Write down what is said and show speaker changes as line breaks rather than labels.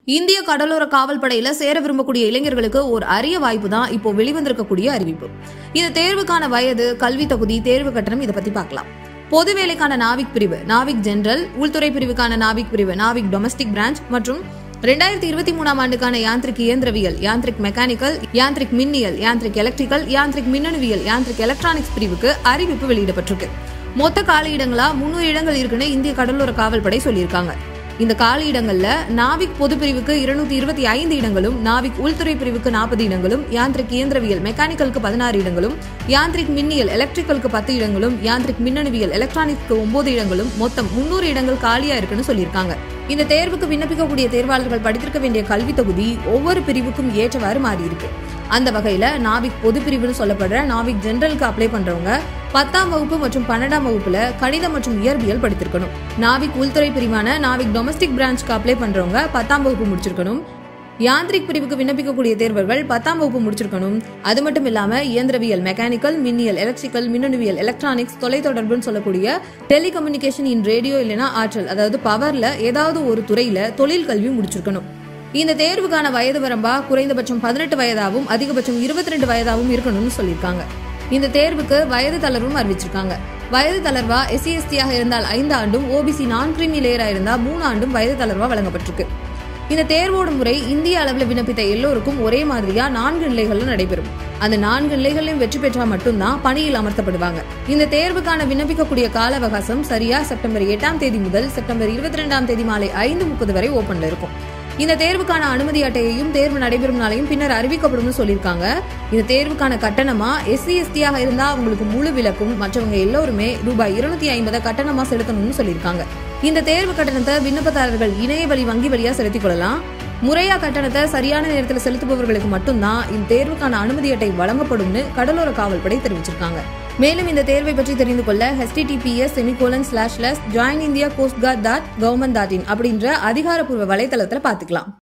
இந்திய கடலோர காவல் படையில சேர விரும்பக்கூடிய இளைஞர்களுக்கு ஒரு அரிய வாய்ப்பு தான் இப்போ வெளிவந்திருக்கக்கூடிய அறிவிப்பு இந்த தேர்வுக்கான வயது கல்வி தகுதி தேர்வு கட்டணம் இதை பத்தி பார்க்கலாம் பொது வேலைக்கான நாவிக் பிரிவு நாவிக் ஜெனரல் உள்துறை பிரிவுக்கான நாவிக் பிரிவு நாவிக் டொமஸ்டிக் பிரான்ச் மற்றும் ரெண்டாயிரத்தி இருபத்தி மூணாம் ஆண்டுக்கான யாந்திரிக் இயந்திரவியல் யாந்திரிக் மெக்கானிக்கல் யாந்திரிக் மின்னியல் யாந்திரிக் எலக்ட்ரிக்கல் யாந்திரிக் மின்னணுவியல் யாந்திரிக் எலக்ட்ரானிக்ஸ் பிரிவுக்கு அறிவிப்பு வெளியிடப்பட்டிருக்கு மொத்த காலியிடங்களா முன்னூறு இடங்கள் இருக்குன்னு இந்திய கடலோர காவல் படை சொல்லியிருக்காங்க இந்த காலி இடங்கள்ல நாவிக் பொது பிரிவுக்கு இருநூத்தி இருபத்தி ஐந்து இடங்களும் நாவிக் உள்துறை பிரிவுக்கு நாற்பது இடங்களும் யாந்திரிக் இயந்திரவியல் மெக்கானிக்கலுக்கு பதினாறு இடங்களும் யாந்திரிக் மின்னியல் எலக்ட்ரிக்கலுக்கு பத்து இடங்களும் யாந்திரிக் மின்னணுவியல் எலக்ட்ரானிக்ஸ்க்கு ஒன்பது இடங்களும் மொத்தம் முன்னூறு இடங்கள் காலியா இருக்குன்னு சொல்லியிருக்காங்க இந்த தேர்வுக்கு விண்ணப்பிக்கக்கூடிய தேர்வாளர்கள் படித்திருக்க வேண்டிய கல்வி தொகுதி ஒவ்வொரு பிரிவுக்கும் ஏற்றவாறு மாறி இருக்கு அந்த வகையில நாவிக் பொது பிரிவுன்னு சொல்லப்படுற நாவிக் ஜெனரலுக்கு அப்ளை பண்றவங்க பத்தாம் வகுப்பு மற்றும் பன்னெண்டாம் வகுப்புல கணிதம் மற்றும் இயற்பியல் படித்திருக்கணும் நாவிக் உள்துறை பிரிவான நாவிக் டொமஸ்டிக் பிரான்ச்க்கு அப்ளை பண்றவங்க பத்தாம் வகுப்பு முடிச்சிருக்கணும் யாந்திரிக் பிரிவுக்கு விண்ணப்பிக்கக்கூடிய தேர்வர்கள் பத்தாம் வகுப்பு முடிச்சிருக்கணும் அது மட்டும் இல்லாம இயந்திரவியல் மெக்கானிக்கல் மின்னியல் எலக்ட்ரிக்கல் மின்னணுவியல் எலக்ட்ரானிக்ஸ் தொலைத்தொடர்புன்னு சொல்லக்கூடிய டெலிகம்யூனிகேஷன் இன் ரேடியோ இல்லைன்னா ஆற்றல் அதாவது பவர்ல ஏதாவது ஒரு துறையில தொழில் கல்வி முடிச்சிருக்கணும் இந்த தேர்வுக்கான வயது வரம்பா குறைந்தபட்சம் பதினெட்டு வயதாகவும் அதிகபட்சம் இருபத்தி ரெண்டு வயதாகவும் இருக்கணும்னு சொல்லியிருக்காங்க இந்த தேர்வுக்கு வயது தளர்வும் அறிவிச்சிருக்காங்க வயது தளர்வா எஸ்சி எஸ்டியாக இருந்தால் ஐந்து ஆண்டும் ஓபிசி நான் கிரீமி லேயரா இருந்தால் மூணு ஆண்டும் வயது தளர்வா வழங்கப்பட்டிருக்கு இந்த தேர்வோட முறை இந்திய அளவில் விண்ணப்பித்த எல்லோருக்கும் ஒரே மாதிரியா நான்கு நிலைகள்ல நடைபெறும் அந்த நான்கு நிலைகளிலும் வெற்றி பெற்றா மட்டும்தான் பணியில் அமர்த்தப்படுவாங்க இந்த தேர்வுக்கான விண்ணப்பிக்கக்கூடிய கால அவகாசம் சரியா செப்டம்பர் எட்டாம் தேதி முதல் செப்டம்பர் இருபத்தி ரெண்டாம் தேதி மாலை ஐந்து முப்பது வரை ஓபன்ல இருக்கும் இந்த தேர்வுக்கான அனுமதி அட்டையையும் தேர்வு நடைபெறும் நாளையும் பின்னர் அறிவிக்கப்படும் சொல்லியிருக்காங்க இந்த தேர்வுக்கான கட்டணமா எஸ்சி எஸ்டியாக இருந்தா அவங்களுக்கு முழு விலக்கும் மற்றவங்க எல்லோருமே ரூபாய் இருநூத்தி ஐம்பதை கட்டணமா செலுத்தணும்னு சொல்லியிருக்காங்க இந்த தேர்வு கட்டணத்தை விண்ணப்பதாரர்கள் இணைய வழி வங்கி வழியா செலுத்திக் கொள்ளலாம் முறையா கட்டணத்தை சரியான நேரத்தில் செலுத்துபவர்களுக்கு மட்டும்தான் இந்த தேர்வுக்கான அனுமதி அட்டை வழங்கப்படும்னு கடலோர காவல்படை தெரிவிச்சிருக்காங்க மேலும் இந்த தேர்வை பற்றி தெரிந்து கொள்ள HTTPS semicolon slash less join India coast guard dot government dot in அப்படின்ற அதிகாரப்பூர்வ வலைத்தளத்தில் பார்த்துக்கலாம்